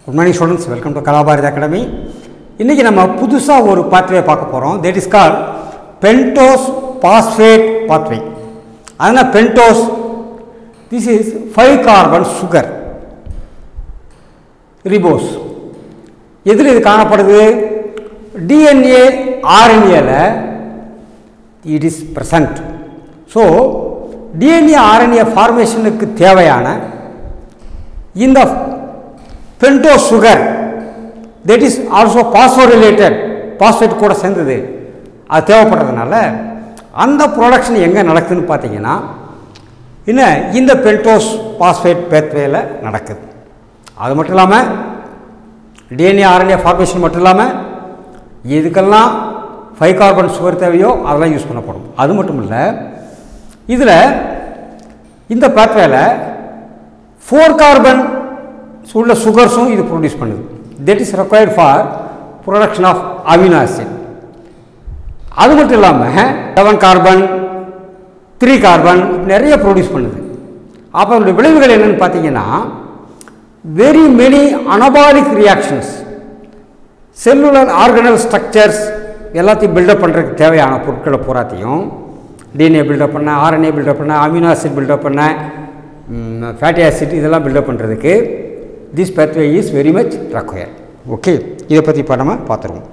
Good morning students welcome to Kalabharathi Academy இன்றைக்கி நம்ம புதுசாக ஒரு பாத்வே பார்க்க போகிறோம் that is call pentose phosphate pathway அதனால் pentose this is five carbon sugar ribose எதில் இது காணப்படுது டிஎன்ஏ ஆர்என்ஏல it is present so DNA RNA ஃபார்மேஷனுக்கு தேவையான இந்த pento sugar that is also phosphorylated phosphate கூட சேர்ந்தது அது தேவைப்படுறதுனால அந்த ப்ரொடக்ஷன் எங்கே நடக்குதுன்னு பார்த்தீங்கன்னா என்ன இந்த பென்டோஸ் பாஸ்பேட் பேத்வேல நடக்குது அது மட்டும் இல்லாமல் டிஎன்ஏ ஆர்என்ஏ ஃபார்மேஷன் மட்டும் இல்லாமல் இதுக்கெல்லாம் ஃபைவ் கார்பன் சுகர் தேவையோ அதெல்லாம் யூஸ் பண்ணப்படும் அது மட்டும் இல்லை இதில் இந்த பேத்வேல ஃபோர் கார்பன் உள்ள சுகர்ஸும் இது ப்ரொடியூஸ் பண்ணுது that is required for production of amino acid அது மட்டும் இல்லாமல் செவன் கார்பன் த்ரீ கார்பன் நிறைய ப்ரொடியூஸ் பண்ணுது அப்போ அதனுடைய விளைவுகள் என்னென்னு பார்த்தீங்கன்னா very many anabolic reactions cellular organelle structures எல்லாத்தையும் பில்டப் பண்ணுறதுக்கு தேவையான பொருட்களை பூராத்தையும் டிஎன்ஏ பில்டப் பண்ண ஆர்என்ஏ பில்டப் பண்ண அமினோ ஆசிட் பில்டப் பண்ண ஃபேட்டி ஆசிட் இதெல்லாம் பில்டப் பண்ணுறதுக்கு this pathway is very much require okay இதை பற்றி இப்போ நம்ம பார்த்துருவோம்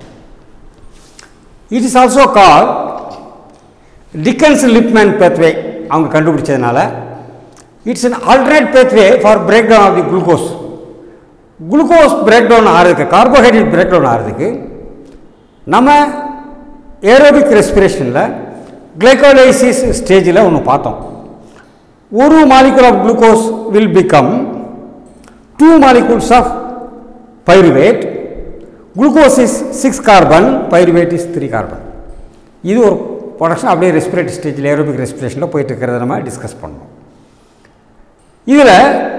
it is also call Dickens Lipmann pathway அவங்க கண்டுபிடிச்சதுனால it's an alternate pathway for break down of the glucose glucose break down ஆகிறதுக்கு கார்போஹைட்ரேட் பிரேக் டவுன் ஆகிறதுக்கு நம்ம ஏரோபிக் ரெஸ்பிரேஷனில் கிளைகோலைசிஸ் ஸ்டேஜில் ஒன்று பார்த்தோம் ஒரு molecule of glucose will become two molecules of pyruvate glucose is six carbon pyruvate is three carbon இது ஒரு ப்ரொடக்ஷன் அப்படியே ரெஸ்பிரேட்டரி ஸ்டேஜில் ஏரோபிக் ரெஸ்பிரேஷனில் போயிட்டு இருக்கிறத நம்ம டிஸ்கஸ் பண்ணோம் இதில்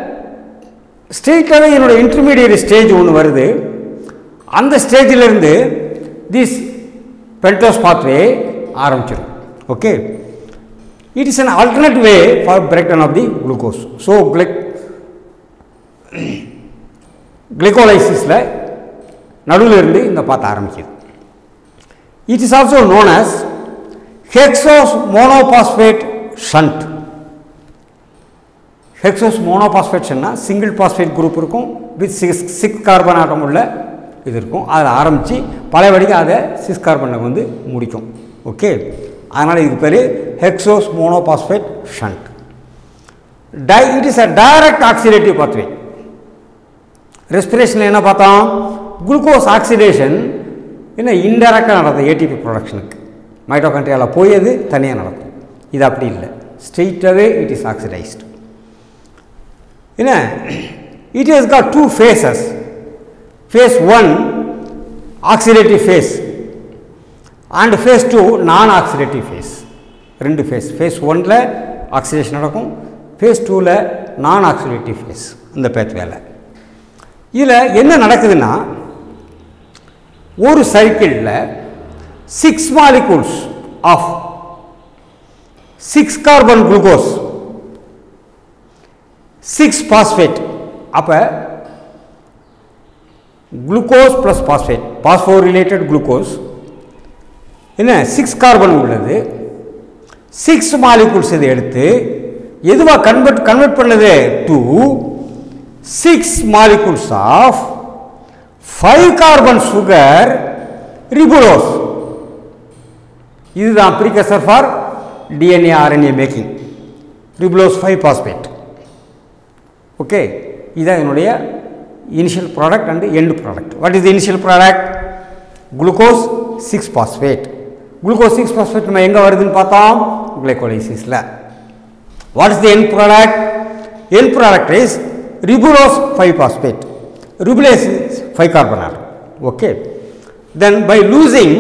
ஸ்டேட்டாகவே என்னோட இன்டர்மீடியட் ஸ்டேஜ் ஒன்று வருது அந்த ஸ்டேஜிலிருந்து திஸ் பென்டோஸ் பாத்வே ஆரம்பிச்சிடும் okay it is an alternate way for break down of the glucose so கிளைக் கிளைகோலைசிஸில் நடுவில் இருந்து இந்த பாத்து ஆரம்பிக்குது it is also known as hexose monophosphate shunt hexose மோனோபாஸ்பேட்ஸ்னா சிங்கிள் பாஸ்பேட் குரூப் இருக்கும் with six six carbon atom உள்ள இது இருக்கும் அதில் ஆரம்பித்து பழையபடிக்கு அதை சிக்ஸ் கார்பனில் வந்து முடிக்கும் ஓகே அதனால் இது பேர் ஹெக்ஸோஸ் மோனோபாஸ்பேட் ஷண்ட் டை it is a direct oxidative pathway ரெஸ்பிரேஷனில் என்ன பார்த்தோம் குளுக்கோஸ் ஆக்சிடேஷன் என்ன இன்டெரக்டாக நடந்தது ஏடிபி ப்ரொடக்ஷனுக்கு மைட்டோகான்ட்ரியாவில் போய் அது தனியாக நடக்கும் இது அப்படி இல்லை ஸ்ட்ரெயிட்டாகவே இட் இஸ் ஆக்சிடைஸ்டு என்ன it is got two phases phase one oxidative phase and phase two non oxidative phase ரெண்டு ஃபேஸ் ஃபேஸ் ஒனில் ஆக்சிடேஷன் நடக்கும் ஃபேஸ் டூவில் நான் ஆக்சிடேட்டிவ் ஃபேஸ் அந்த பேத் வேலை இதில் என்ன நடக்குதுன்னா ஒரு சைக்கிளில் six molecules of six carbon glucose six phosphate அப்போ glucose plus phosphate phosphorylated glucose என்ன சிக்ஸ் கார்பன் உள்ளது சிக்ஸ் மாலிகூல்ஸ் இதை எடுத்து எதுவாக கன்வெர்ட் கன்வெர்ட் பண்ணது to six molecules of five carbon sugar ribulose இதுதான் precursor for DNA RNA making ribulose five phosphate okay இதுதான் என்னுடைய initial product and end product what is initial product glucose six phosphate glucose six phosphate நம்ம எங்கே வருதுன்னு பார்த்தோம் கிளைகோலைசிஸில் what is the end product end product is ribulose five phosphate ribulose five carbon atom okay then by losing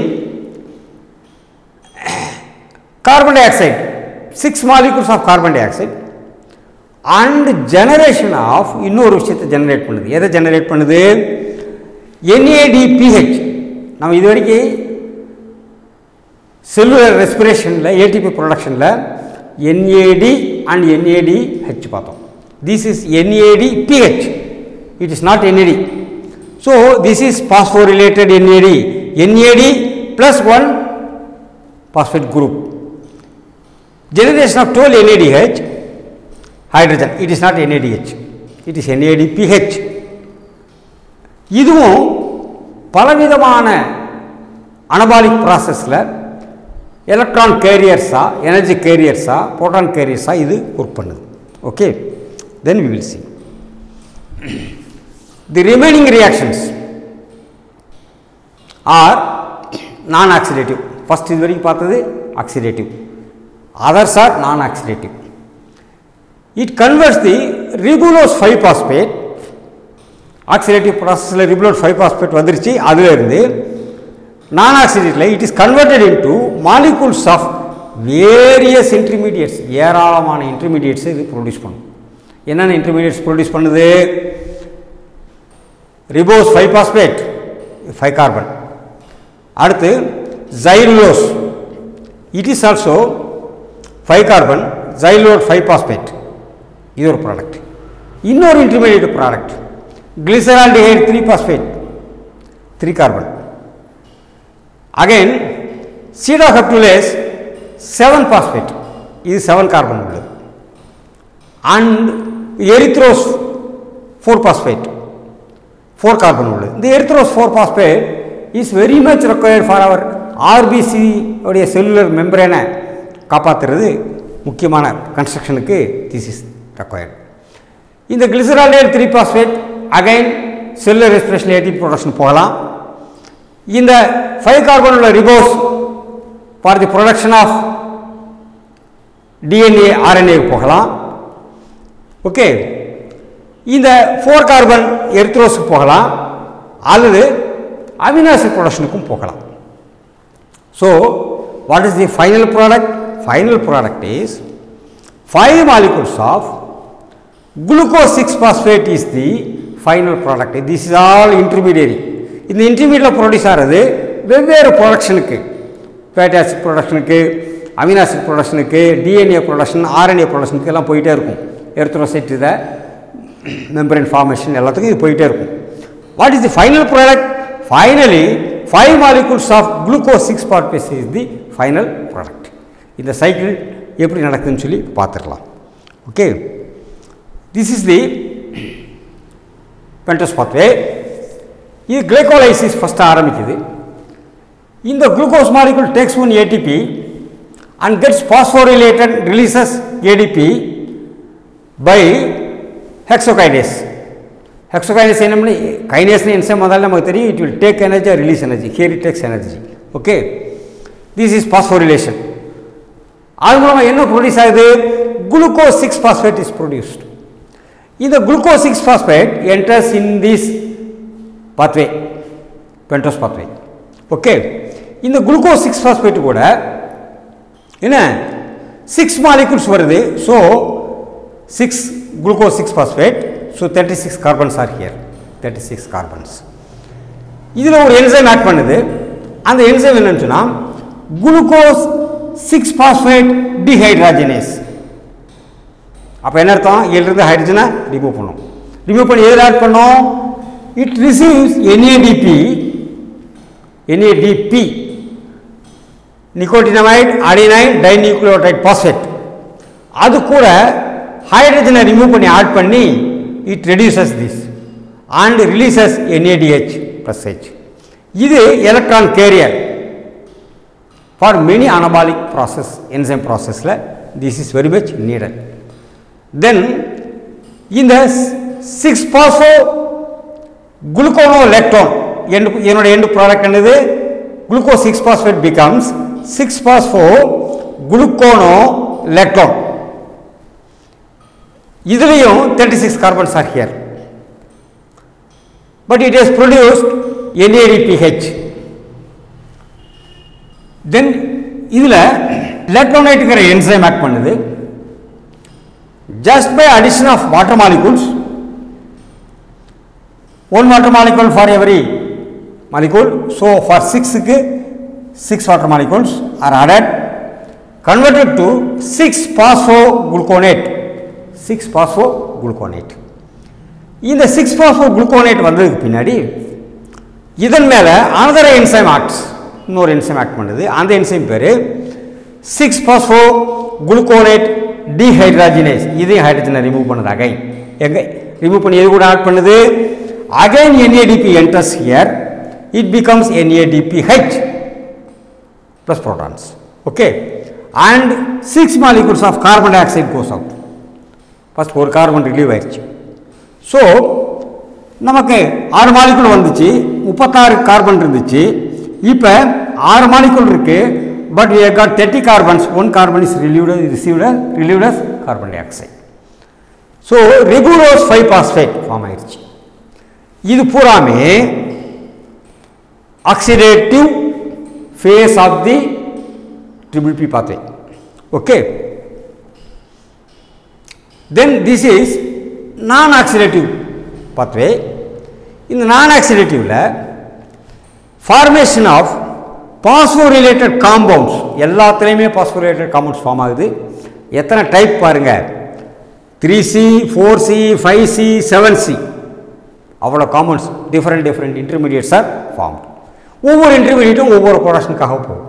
carbon dioxide six molecules of carbon dioxide and generation of இன்னொரு விஷயத்தை generate பண்ணுது எதை generate பண்ணுது NADPH நம்ம இது வரைக்கும் cellular ரெஸ்பிரேஷனில் ATP ப்ரொடக்ஷனில் என்ஏடி அண்ட் என்ஏடிஹெச் பார்த்தோம் this is NADPH it is not NAD So, this is phosphorylated NAD, NAD plus 1 phosphate group. Generation of 12 NADH, hydrogen, it is not NADH, it is NADPH. இதுவும் பலவிதமான anabolic ப்ராசஸில் electron கேரியர்ஸா energy கேரியர்ஸா proton கேரியர்ஸா இது work பண்ணுது okay then we will see the remaining reactions are non oxidative first இது வரைக்கும் பார்த்தது oxidative others are non oxidative it converts the ribulose five phosphate oxidative ப்ராசஸில் ரிபுலோஸ் ஃபைவ் பாஸ்பேட் வந்துருச்சு அதுலேருந்து non oxidative it is converted into molecules of various intermediates ஏராளமான intermediates இது produce பண்ணும் என்னென்ன இன்டர்மீடியட்ஸ் ப்ரொடியூஸ் பண்ணுது ribose five phosphate five carbon அடுத்து xylose it is also five carbon xylulose five phosphate இது ஒரு ப்ராடக்ட் இன்னொரு intermediate product glyceraldehyde three phosphate three carbon again sedoheptulose seven phosphate இது செவன் கார்பன் உள்ளது and erythrose four phosphate four carbon உள்ளது இந்த erythrose four phosphate is very much required for our RBC உடைய cellular மெம்பரேனை காப்பாற்றுறது முக்கியமான கன்ஸ்ட்ரக்ஷனுக்கு திஸ் இஸ் ரெக்வயர்ட் இந்த glyceraldehyde three phosphate again cellular respiration ஏடி ப்ரொடக்ஷன் போகலாம் இந்த ஃபைவ் கார்பன் உள்ள ribose for the production of DNA RNA போகலாம் ஓகே இந்த ஃபோர் கார்பன் எர்த்ரோஸுக்கு போகலாம் அல்லது அமினாசிட் ப்ரொடக்ஷனுக்கும் போகலாம் so what is the final product final product is five molecules of glucose six phosphate is the final product this is all intermediary இந்த இன்டர்மீடியட்டில் produce ஆகிறது வெவ்வேறு ப்ரொடக்ஷனுக்கு ஃபேட்டி ஆசிட் ப்ரொடக்ஷனுக்கு அமினாசிட் ப்ரொடக்ஷனுக்கு டிஎன்ஏ ப்ரொடக்ஷன் ஆர்என்ஏ ப்ரொடக்ஷனுக்கு எல்லாம் போயிட்டே இருக்கும் எர்த்ரோசைட் இதை மெம்பரன் ஃபார்மேஷன் எல்லாத்துக்கும் இது போயிட்டே இருக்கும் what is the final product finally five molecules of glucose six phosphate is the final product இந்த சைக்கிள் எப்படி நடக்குதுன்னு சொல்லி பார்த்துடலாம் okay this is the pentose pathway இது கிளைகோலைசிஸ் ஃபஸ்ட்டு ஆரம்பிக்குது இந்த glucose molecule takes one ATP and gets phosphorylated releases ATP by hexokinase hexokinase என்ன பண்ணி கைனேஸ்னு என்சைம் முதல்ல நமக்கு தெரியும் it will take energy release energy here it takes energy okay this is phosphorylation அது மூலமாக என்ன ப்ரொடியூஸ் ஆகுது glucose six phosphate is produced இந்த glucose six phosphate enters in this pathway pentose pathway okay இந்த glucose six phosphate கூட என்ன six molecules வருது so six glucose six phosphate so thirty six carbons are here thirty six carbons இதில் ஒரு enzyme add பண்ணுது அந்த enzyme என்னன்னு சொன்னால் குளுக்கோஸ் சிக்ஸ் பாஸ்பேட் டிஹைட்ராஜினேஸ் அப்போ என்ன அர்த்தம் இதிலிருந்து ஹைட்ரஜனை ரிமூவ் பண்ணும் ரிமூவ் பண்ணி எதில் ஆட் பண்ணோம் it receives NADP NADP nicotinamide adenine dinucleotide phosphate அது கூட ஹைட்ரஜனை ரிமூவ் பண்ணி ஆட் பண்ணி it reduces this and releases NADH plus H இது electron carrier for many anabolic process enzyme ப்ராசஸில் this is very much needed then இந்த six phospho gluconolactone என்னோட end product என்னது glucose six phosphate becomes six phospho gluconolactone இதுலேயும் thirty six carbons are here but it is produced NADPH தென் இதில் லெக்டோனைட்டுங்கிற enzyme add பண்ணுது just by addition of water molecules one water molecule for every molecule so for 6 க்கு 6 water molecules are added converted to 6 phosphogluconate 6 phosphogluconate இந்த 6 phosphogluconate வந்ததுக்கு பின்னாடி இதன் மேலே another enzyme acts இன்னொரு என்சைம் ஆக்ட் பண்ணுது அந்த என்சைம் பேர் சிக்ஸ் பாஸ்போ குளுக்கோனேட் டீஹைட்ராஜினேஸ் இதையும் ஹைட்ரஜனை ரிமூவ் பண்ணுது அகைன் எங்கே ரிமூவ் பண்ணி எது கூட ஆட் பண்ணுது again NADP enters here it becomes NADPH plus protons. Okay. And six molecules of carbon dioxide goes out. First ஒரு கார்பன் ரிலீவ் ஆயிடுச்சு ஸோ நமக்கு ஆறு மாலிகுல் வந்துச்சு முப்பத்தாறு கார்பன் இருந்துச்சு இப்போ ஆறு மாலிகுல் இருக்கு but we have got thirty carbons one carbon is relieved received relieved as carbon dioxide so ribulose five phosphate form ஆயிடுச்சு இது பூராமே oxidative phase of the triple P pathway. Okay. Then this is non-oxidative pathway. இந்த non-oxidative formation of phosphorylated compounds எல்லாத்துலேயுமே phosphorylated compounds form ஆகுது எத்தனை type பாருங்க three C four C five C seven C அவ்வளோ compounds different different intermediates are formed ஒவ்வொரு இன்டர்மீடியட்டும் ஒவ்வொரு ப்ரொடக்ஷனுக்காக போகும்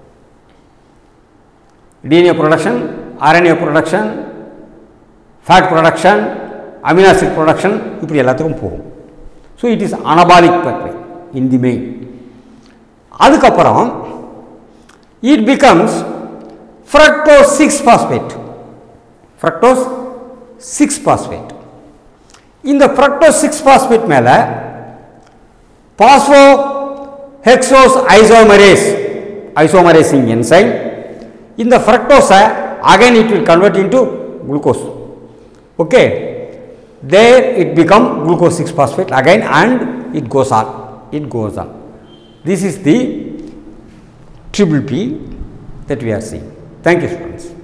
DNA production RNA production fat production amino acid production இப்படி எல்லாத்துக்கும் போகும் so it is anabolic pathway in the main அதுக்கப்புறம் it becomes fructose six phosphate fructose six phosphate இந்த ஃப்ரக்டோஸ் சிக்ஸ் பாஸ்பேட் மேலே phospho hexose isomerase isomerasing enzyme இந்த ஃப்ரக்டோஸை again it will convert into glucose okay there it become glucose six phosphate again and it goes on it goes on this is the triple P that we are seeing. Thank you students.